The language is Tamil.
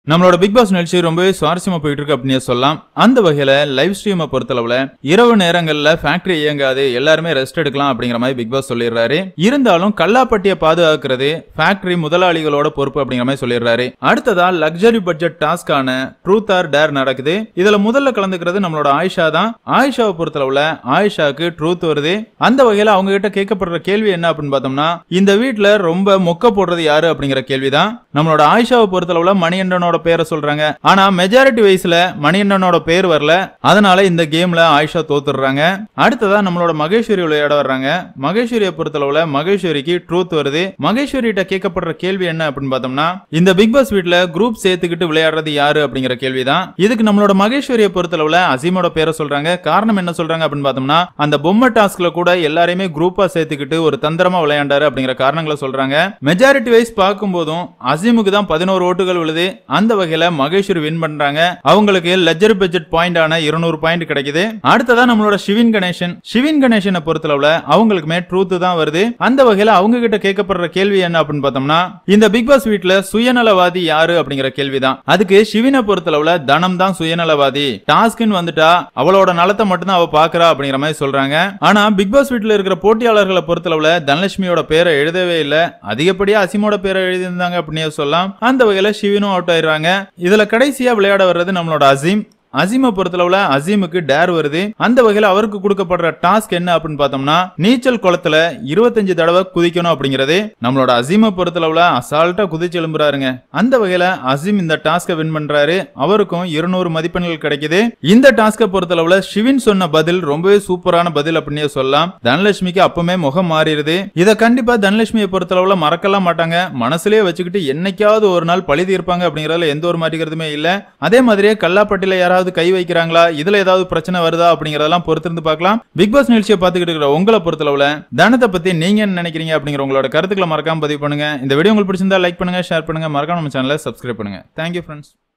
நம்மளோட பிக் பாஸ் நிகழ்ச்சி ரொம்பவே சுவாரஸ்யமா போயிட்டு இருக்கு அப்படின்னு சொல்லலாம் அந்த வகையில லைவ் ஸ்ட்ரீமை பொறுத்தளவுல இரவு நேரங்கள்ல ஃபேக்டரி இயங்காது எல்லாருமே ரெஸ்ட் எடுக்கலாம் அப்படிங்கிற மாதிரி பிக் பாஸ் சொல்லிடுறாரு இருந்தாலும் கல்லாப்பட்டியை பாதுகாக்கிறது ஃபேக்டரி முதலாளிகளோட பொறுப்பு அப்படிங்கிற மாதிரி சொல்லிடுறாரு அடுத்ததா லக்ஸரி பட்ஜெட் டாஸ்கான ட்ரூத் ஆர் டேர் நடக்குது இதுல முதல்ல கலந்துக்கிறது நம்மளோட ஆயிஷா தான் ஆயிஷாவை பொறுத்தளவுல ஆயிஷாக்கு ட்ரூத் வருது அந்த வகையில அவங்க கிட்ட கேட்கப்படுற கேள்வி என்ன அப்படின்னு பார்த்தோம்னா இந்த வீட்ல ரொம்ப மொக்க போடுறது யாரு அப்படிங்கிற கேள்விதான் நம்மளோட ஆயிஷாவை பொறுத்தளவுல மணிகண்டனோட பேரை சொல்றாங்க ஆனா மெஜாரிட்டி வயசுல மணிகண்டனோட பேர் வரல அதனால இந்த கேம்ல ஆயிஷா தோத்துடுறாங்க அடுத்ததா நம்மளோட மகேஸ்வரி விளையாட வர்றாங்க மகேஸ்வரியை பொறுத்தளவுல மகேஸ்வரிக்கு ட்ரூத் வருது மகேஸ்வரி கிட்ட கேட்கப்படுற கேள்வி என்ன அப்படின்னு பார்த்தோம்னா இந்த பிக் பாஸ் வீட்ல குரூப் சேர்த்துக்கிட்டு விளையாடுறது யாரு அப்படிங்கிற கேள்விதான் இதுக்கு நம்மளோட மகேஸ்வரியை பொறுத்தளவுல அசீமோட பேரை சொல்றாங்க காரணம் என்ன சொல்றாங்க அப்படின்னு பார்த்தோம்னா அந்த பொம்மை டாஸ்க்ல கூட எல்லாரையுமே குரூப்பா சேர்த்துக்கிட்டு ஒரு தந்திரமா விளையாண்டாரு அப்படிங்கிற காரணங்களை சொல்றாங்க மெஜாரிட்டி வைஸ் பார்க்கும்போதும் அசீமுக்கு தான் பதினோரு ஓட்டுகள் விழுது அந்த வகையில மகேஸ்வரி வின் பண்றாங்க அவங்களுக்கு லெஜர் பட்ஜெட் பாயிண்ட் ஆன இருநூறு பாயிண்ட் கிடைக்குது அடுத்ததா நம்மளோட சிவின் கணேசன் சிவின் கணேசனை பொறுத்தளவுல அவங்களுக்குமே ட்ரூத் தான் வருது அந்த வகையில அவங்க கிட்ட கேட்கப்படுற கேள்வி என்ன அப்படின்னு பார்த்தோம்னா இந்த பிக் பாஸ் வீட்ல சுயநலவாதி யாரு அப்படிங்கிற கேள்விதான் அதுக்கு சிவினை பொறுத்தளவுல தனம் தான் சுயநலவாதி டாஸ்க்னு வந்துட்டா அவளோட நலத்தை மட்டும் தான் அவ பாக்குறா அப்படிங்கிற மாதிரி சொல்றாங்க ஆனா பிக் பாஸ் வீட்ல இருக்கிற போட்டியாளர்களை பொறுத்தளவுல தனலட்சுமியோட பேரை எழுதவே இல்ல அதிகப்படியா அசிமோட பேரை எழுதியிருந்தாங்க அப்படின்னு சொல்லலாம் அந்த வகையில சிவினும் அவுட் ஆயிடுறாங்க இதுல கடைசியா விளையாட வர்றது நம்மளோட அசீம் அசீமை பொறுத்தளவுல அசீமுக்கு டேர் வருது அந்த வகையில அவருக்கு கொடுக்கப்படுற டாஸ்க் என்ன அப்படின்னு பார்த்தோம்னா நீச்சல் குளத்துல இருபத்தஞ்சு தடவை குதிக்கணும் அப்படிங்கிறது நம்மளோட அசீமை பொறுத்தளவுல அசால்ட்டா குதிச்சு எழும்புறாருங்க அந்த வகையில அசீம் இந்த டாஸ்கை வின் பண்றாரு அவருக்கும் இருநூறு மதிப்பெண்கள் கிடைக்குது இந்த டாஸ்கை பொறுத்தளவுல சிவின் சொன்ன பதில் ரொம்பவே சூப்பரான பதில் அப்படின்னே சொல்லலாம் தனலட்சுமிக்கு அப்பவுமே முகம் மாறிடுது இதை கண்டிப்பா தனலட்சுமியை பொறுத்தளவுல மறக்கலாம் மாட்டாங்க மனசுலயே வச்சுக்கிட்டு என்னைக்காவது ஒரு நாள் பழி தீர்ப்பாங்க அப்படிங்கறதுல எந்த ஒரு மாட்டிக்கிறதுமே இல்ல அதே மாதிரியே கல்லாப்பட்டியில யாராவது கை வைக்கிறாங்களா இதுல ஏதாவது பிரச்சனை வருதா அப்படிங்கறதெல்லாம் பொறுத்திருந்து பார்க்கலாம் பிக் பாஸ் நிகழ்ச்சியை பார்த்துக்கிட்டு இருக்கிற உங்களை பொறுத்தளவுல தனத்தை பத்தி நீங்க என்ன நினைக்கிறீங்க அப்படிங்கிற உங்களோட கருத்துக்களை மறக்காம பதிவு பண்ணுங்க இந்த வீடியோ உங்களுக்கு பிடிச்சிருந்தா லைக் பண்ணுங்க ஷேர் பண்ணுங்க மறக்காம நம்ம சேனலை சப்ஸ்கிரைப் பண்ணுங்க தேங்க்யூ ஃப்ரெண்ட்ஸ்